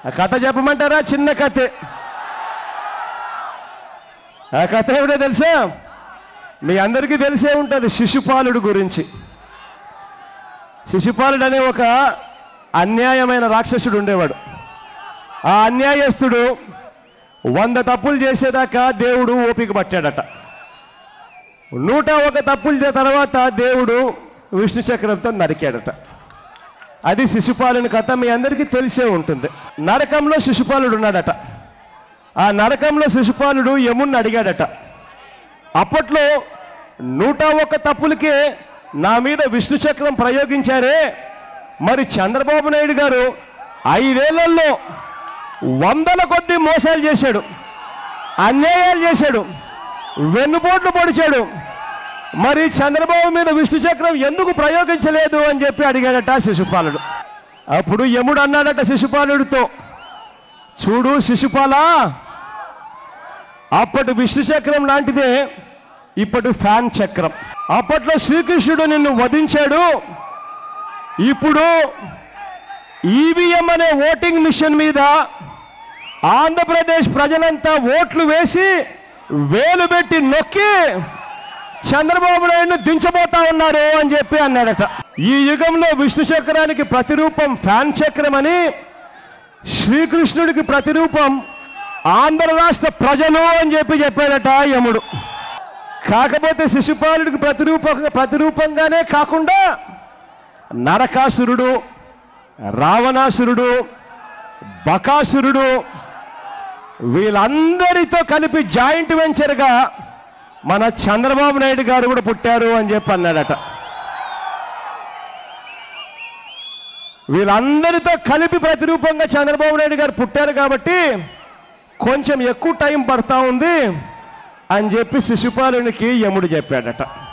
ఆ కథ చెప్పమంటారా చిన్న కథే ఆ కథ ఏమిటో తెలుసా మీ అందరికీ తెలిసే ఉంటుంది శిశుపాలుడు గురించి శిశుపాలుడు అనే ఒక అన్యాయమైన రాక్షసుడు ఉండేవాడు ఆ అన్యాయస్తుడు వంద తప్పులు చేసేదాకా దేవుడు ఓపిక పట్టాడట నూట ఒక తప్పులు చే- తర్వాత దేవుడు విష్ణు చక్రంతో నరికాడట అది శిశుపాలుని కథ మీ అందరికీ తెలిసే ఉంటుంది నరకంలో శిశుపాలుడు ఉన్నాడట ఆ నరకంలో శిశుపాలుడు యముణ్ణి అడిగాడట అప్పట్లో నూట ఒక్క తప్పులకే నా మీద విష్ణు చక్రం ప్రయోగించారే మరి చంద్రబాబు నాయుడు గారు ఐదేళ్లలో వందల కొద్ది మోసాలు చేశాడు అన్యాయాలు చేశాడు వెన్నుపోట్లు పొడిచాడు మరి చంద్రబాబు మీద విష్ణు చక్రం ఎందుకు ప్రయోగించలేదు అని చెప్పి అడిగాడట శిశుపాలుడు అప్పుడు యముడు అన్నాడట శిశుపాలుడితో చూడు శిశుపాల అప్పటి విష్ణు చక్రం లాంటిదే ఇప్పటి ఫ్యాన్ చక్రం అప్పట్లో శ్రీకృష్ణుడు నిన్ను వధించాడు ఇప్పుడు ఈవీఎం అనే ఓటింగ్ మిషన్ మీద ఆంధ్రప్రదేశ్ ప్రజలంతా ఓట్లు వేసి వేలు పెట్టి నొక్కి చంద్రబాబు నాయుడును దించబోతా ఉన్నారు అని చెప్పి అన్నాడట ఈ యుగంలో విష్ణు చక్రానికి ప్రతిరూపం ఫ్యాన్ చక్రం అని శ్రీకృష్ణుడికి ప్రతిరూపం ఆంధ్ర రాష్ట్ర ప్రజలు అని చెప్పి చెప్పాడట యముడు కాకపోతే శిశుపాలుడికి ప్రతిరూప ప్రతిరూపంగానే కాకుండా నరకాసురుడు రావణాసురుడు బకాసురుడు వీళ్ళందరితో కలిపి జాయింట్ వెంచర్గా మన చంద్రబాబు నాయుడు గారు కూడా పుట్టారు అని చెప్పి అన్నాడట వీళ్ళందరితో కలిపి ప్రతిరూపంగా చంద్రబాబు నాయుడు గారు పుట్టారు కాబట్టి కొంచెం ఎక్కువ టైం పడతా ఉంది అని చెప్పి శిశుపాలునికి యముడు చెప్పాడట